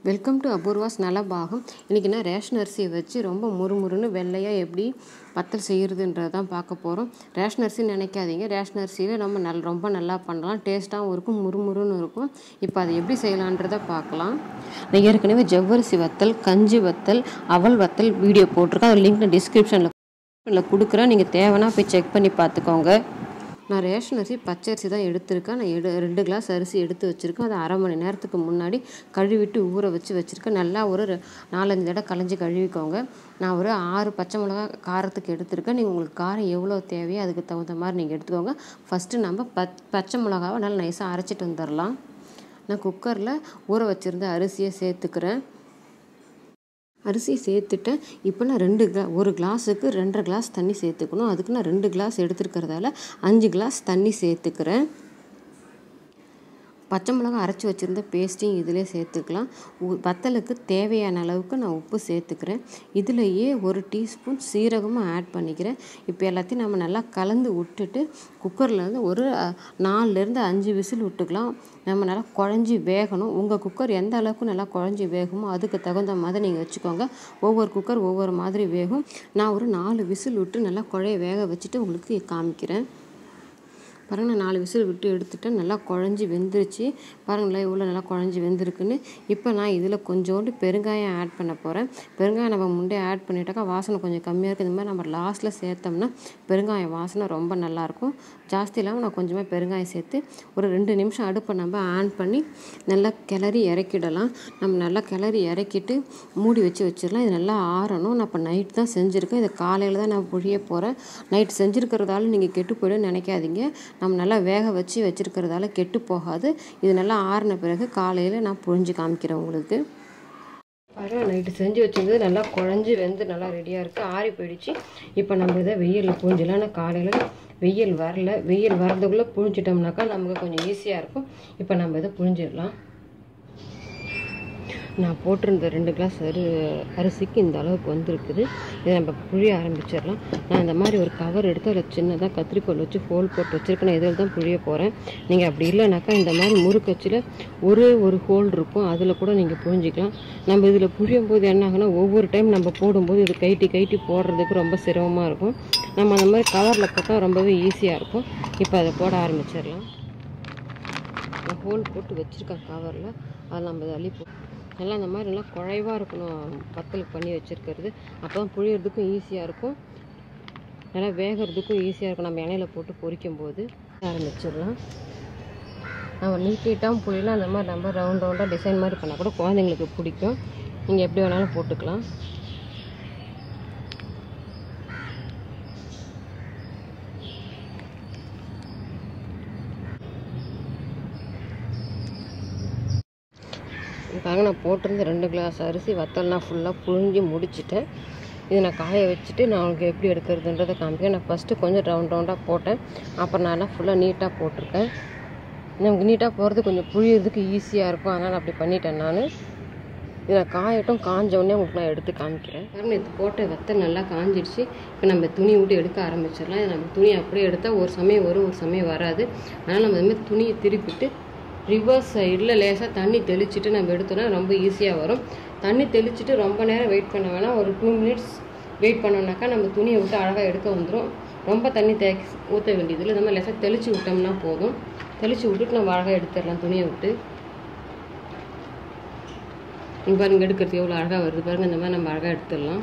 welcome to Apoorva's நலபாகம் இன்றைக்கி நான் ration அரிசியை வச்சு ரொம்ப முறுமுறுன்னு வெள்ளையாக எப்படி வத்தல் செய்கிறதுன்றது தான் பார்க்க போகிறோம் ரேஷன் அரிசி நினைக்காதீங்க ரேஷன் அரிசியில் நம்ம நல் ரொம்ப நல்லா பண்ணலாம் டேஸ்ட்டாகவும் இருக்கும் முறுமுறுன்னு இருக்கும் இப்போ அதை எப்படி செய்யலான்றதை பார்க்கலாம் நான் ஏற்கனவே ஜவ்வரிசி வத்தல் கஞ்சி வத்தல் அவல் வத்தல் வீடியோ போட்டிருக்கேன் அது லிங்க் நான் டிஸ்கிரிப்ஷனில் கொடுக்குறேன் நீங்கள் தேவைன்னா போய் செக் பண்ணி பார்த்துக்கோங்க நான் ரேஷன் அரிசி பச்சை அரிசி தான் எடுத்திருக்கேன் நான் எடு ரெண்டு கிளாஸ் அரிசி எடுத்து வச்சுருக்கேன் அதை அரை மணி நேரத்துக்கு முன்னாடி கழுவிட்டு ஊற வச்சு வச்சுருக்கேன் நல்லா ஒரு ரெ- நாலஞ்சு தடவை களைஞ்சி கழுவிக்கோங்க நான் ஒரு ஆறு பச்சை மிளகா காரத்துக்கு எடுத்திருக்கேன் நீங்கள் உங்களுக்கு காரம் எவ்வளோ தேவையோ அதுக்கு தகுந்த மாதிரி நீங்கள் எடுத்துக்கோங்க ஃபஸ்ட்டு நம்ம பச் பச்சை மிளகாவை நல்லா நைஸாக அரைச்சிட்டு வந்துடலாம் நான் குக்கரில் ஊற வச்சுருந்த அரிசியை சேர்த்துக்கிறேன் அரிசி சேர்த்துட்டேன் இப்போ நான் ரெண்டு கிளா ஒரு கிளாஸுக்கு ரெண்டரை கிளாஸ் தண்ணி சேர்த்துக்கணும் அதுக்கு நான் ரெண்டு கிளாஸ் எடுத்துருக்கிறதால அஞ்சு கிளாஸ் தண்ணி சேர்த்துக்கிறேன் பச்சை மிளகா அரைச்சி வச்சுருந்த பேஸ்ட்டையும் இதிலே சேர்த்துக்கலாம் உ- வத்தலுக்கு தேவையான அளவுக்கு நான் உப்பு சேர்த்துக்கிறேன் இதுலேயே ஒரு டீஸ்பூன் சீரகமும் ஆட் பண்ணிக்கிறேன் இப்போ எல்லாத்தையும் நம்ம நல்லா கலந்து விட்டுட்டு குக்கரில் வந்து ஒரு அஹ், நாலுலேருந்து அஞ்சு விசில் விட்டுக்கலாம் நம்ம நல்லா குழஞ்சி வேகணும் உங்கள் குக்கர் எந்த அளவுக்கு நல்லா குழஞ்சி வேகுமோ அதுக்கு தகுந்த மாதிரி நீங்கள் வச்சுக்கோங்க ஒவ்வொரு குக்கர் ஒவ்வொரு மாதிரி வேகும் நான் ஒரு நாலு விசில் விட்டு நல்லா குழைய வேக வச்சுட்டு உங்களுக்கு காமிக்கிறேன் பாருங்க நான் நாலு விசில் விட்டு எடுத்துட்டேன் நல்லா குழஞ்சி வெந்துருச்சு பாருங்களேன் இவ்வளோ நல்லா குழஞ்சி வெந்திருக்குன்னு இப்போ நான் இதில் கொஞ்சோண்டு பெருங்காயம் ஆட் பண்ண போகிறேன் பெருங்காயம் நம்ம முன்னே ஆட் பண்ணிட்டாக்கா வாசனை கொஞ்சம் கம்மியாக இருக்குது இந்த மாதிரி நம்ம லாஸ்ட்டில் சேர்த்தோம்னா பெருங்காயம் வாசனை ரொம்ப நல்லாயிருக்கும் ஜாஸ்தி இல்லாமல் நான் கொஞ்சமாக பெருங்காயம் சேர்த்து ஒரு ரெண்டு நிமிஷம் அடுப்பை நம்ம ஆன் பண்ணி நல்லா கிளறி இறக்கிடலாம் நம்ம நல்லா கிளறி இறக்கிட்டு மூடி வச்சு வச்சிடலாம் இது நல்லா ஆறணும் நான் இப்போ நைட் தான் செஞ்சுருக்கேன் இதை காலையில் தான் நான் புழிய போகிறேன் நைட் செஞ்சுருக்கிறதால நீங்கள் கெட்டு போயிடும் நினைக்காதீங்க நம்ம நல்லா வேக வச்சு வச்சுருக்கிறதால கெட்டு போகாது இது நல்லா ஆறின பிறகு காலையில் நான் புழிஞ்சு காமிக்கிறேன் உங்களுக்கு பாருங்க நைட்டு செஞ்சு வச்சிருந்தது நல்லா குழஞ்சி வெந்து நல்லா ரெடியாக இருக்குது ஆறி போயிடுச்சு இப்போ நம்ம இதை வெயிலில் புழிஞ்சலாம் ஆனால் காலையில் வெயில் வரல வெயில் வரதுக்குள்ளே புழிஞ்சிட்டோம்னாக்கா நமக்கு கொஞ்சம் ஈஸியாக இருக்கும் இப்போ நம்ம இதை புழிஞ்சிடலாம் நான் போட்டிருந்த ரெண்டு கிளாஸ் அரி அரிசிக்கு இந்த அளவுக்கு வந்திருக்குது இதை நம்ம புழிய ஆரம்பிச்சிடலாம் நான் இந்த மாதிரி ஒரு கவர் எடுத்து அதில் சின்னதாக கத்திரிக்கோல் வச்சு ஹோல் போட்டு வச்சுருக்கேன் நான் இதில் தான் புழிய போகிறேன் நீங்கள் அப்படி இல்லைனாக்கா இந்த மாதிரி முறுக்கச்சில் ஒரே ஒரு ஹோல் இருக்கும் அதில் கூட நீங்கள் புழிஞ்சிக்கலாம் நம்ம இதில் புழியும் போது என்ன ஆகுனா ஒவ்வொரு டைம் நம்ம போடும்போது இது கைட்டி கைட்டி போடுறதுக்கு ரொம்ப சிரமமாக இருக்கும் நம்ம அந்த மாதிரி கவரில் போட்டால் ரொம்பவே ஈஸியாக இருக்கும் இப்போ அதை போட ஆரம்பிச்சிடலாம் நான் ஹோல் போட்டு வச்சுருக்கேன் கவரில் அதில் நம்ம இதை அள்ளி போ நல்லா இந்த மாதிரி நல்லா குழைவாக இருக்கணும் வத்தலுக்கு பண்ணி வச்சுருக்கிறது அப்போ தான் புழியறதுக்கும் ஈஸியாக இருக்கும் நல்லா வேகிறதுக்கும் ஈஸியாக இருக்கும் நம்ம எண்ணெயில் போட்டு பொரிக்கும் போது ஆரம்பிச்சிடலாம் நம்ம நீட் நீட்டாகவும் புழியலாம் அந்த மாதிரி நம்ம ரவுண்ட் ரவுண்டாக டிசைன் மாதிரி பண்ணால் கூட குழந்தைங்களுக்கு பிடிக்கும் நீங்கள் எப்படி வேணாலும் போட்டுக்கலாம் பாருங்க நான் போட்டிருந்த ரெண்டு கிளாஸ் அரிசி வத்தல் நான் ஃபுல்லாக புழிஞ்சு முடிச்சிட்டேன் இதை நான் காய வச்சுட்டு நான் உங்களுக்கு எப்படி எடுக்கிறதுன்றதை காமிக்கிறேன் நான் ஃபஸ்ட்டு கொஞ்சம் ரவுண்ட் ரவுண்டாக போட்டேன் அப்புறம் நான் எல்லாம் ஃபுல்லாக நீட்டாக போட்டிருக்கேன் நமக்கு நீட்டாக போகிறது கொஞ்சம் புழியறதுக்கு ஈஸியாக இருக்கும் அதனால் அப்படி பண்ணிட்டேன் நான் இதை நான் காயட்டும் காஞ்ச உடனே உங்களுக்கு நான் எடுத்து காமிக்கிறேன் பாருங்க இது போட்ட வத்தல் நல்லா காஞ்சிடுச்சு இப்போ நம்ம துணி விட்டு எடுக்க ஆரம்பிச்சிடலாம் இது நம்ம துணி அப்படியே எடுத்தால் ஒரு சமயம் வரும் ஒரு சமயம் வராது அதனால் நம்ம இதுமாதிரி துணியை திருப்பிட்டு ரிவர்ஸ் சைடில் லேசாக தண்ணி தெளிச்சிட்டு நம்ம எடுத்தோம்னா ரொம்ப ஈஸியாக வரும் தண்ணி தெளிச்சிட்டு ரொம்ப நேரம் வெயிட் பண்ண வேணாம் ஒரு டூ மினிட்ஸ் வெயிட் பண்ணோம்னாக்கா நம்ம துணியை விட்டு அழகாக எடுக்க வந்துடும் ரொம்ப தண்ணி தேக்கி ஊற்ற வேண்டியதில்லை இந்த மாதிரி லேசாக தெளித்து விட்டோம்னா போதும் தெளித்து விட்டுட்டு நம்ம அழகாக எடுத்துடலாம் துணியை விட்டு இங்கே பாருங்க எடுக்கிறது எவ்வளோ அழகாக வருது பாருங்க இந்த மாதிரி நம்ம அழகாக எடுத்துடலாம்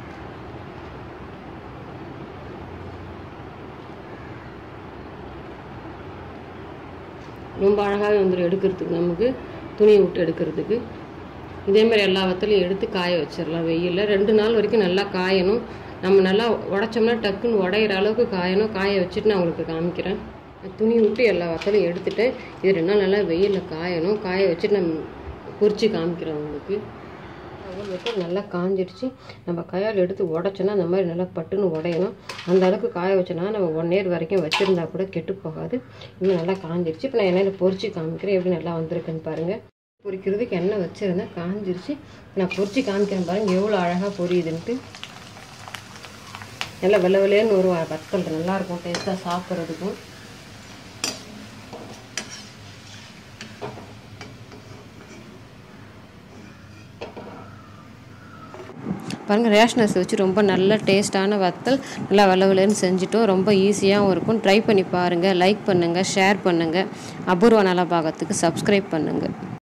ரொம்ப அழகாகவே வந்துடும் எடுக்கிறதுக்கு நமக்கு துணியை விட்டு எடுக்கிறதுக்கு இதே மாதிரி எல்லா வத்தலையும் எடுத்து காய வச்சிடலாம் வெயிலில் ரெண்டு நாள் வரைக்கும் நல்லா காயணும் நம்ம நல்லா உடச்சோம்னா டக்குன்னு உடையிற அளவுக்கு காயணும் காய வச்சுட்டு நான் உங்களுக்கு காமிக்கிறேன் துணி விட்டு எல்லா வத்தலையும் எடுத்துட்டேன் இது ரெண்டு நாள் நல்லா வெயிலில் காயணும் காய வச்சுட்டு நம்ம பொரிச்சு காமிக்கிறேன் உங்களுக்கு அவல் வச்சு நல்லா காஞ்சிடுச்சு நம்ம கையால் எடுத்து உடச்சோன்னா அந்த மாதிரி நல்லா பட்டுன்னு உடையணும் அந்த அளவுக்கு காய வச்சோன்னா நம்ம ஒன் இயர் வரைக்கும் வச்சுருந்தா கூட கெட்டு போகாது இன்னும் நல்லா காஞ்சிடுச்சு இப்போ நான் எண்ணெயில் பொரிச்சு காமிக்கிறேன் எப்படி நல்லா வந்திருக்குன்னு பாருங்கள் பொரிக்கிறதுக்கு எண்ணெய் வச்சுருந்தேன் காஞ்சிருச்சு நான் பொரிச்சு காமிக்கிறேன் பாருங்கள் எவ்வளோ அழகாக பொரியுதுன்ட்டு நல்லா வெள்ளை வெள்ளையன்னு ஒரு வத்தல் நல்லாயிருக்கும் டேஸ்ட்டாக சாப்பிட்றதுக்கும் பாருங்கள் ரேஷன் அரிசி வச்சு ரொம்ப நல்ல டேஸ்ட்டான வத்தல் நல்லா வளவலன்னு செஞ்சுட்டோம் ரொம்ப ஈஸியாகவும் இருக்கும் ட்ரை பண்ணி பாருங்கள் லைக் பண்ணுங்கள் ஷேர் பண்ணுங்கள் அபூர்வ நலபாகத்துக்கு சப்ஸ்கிரைப் பண்ணுங்கள்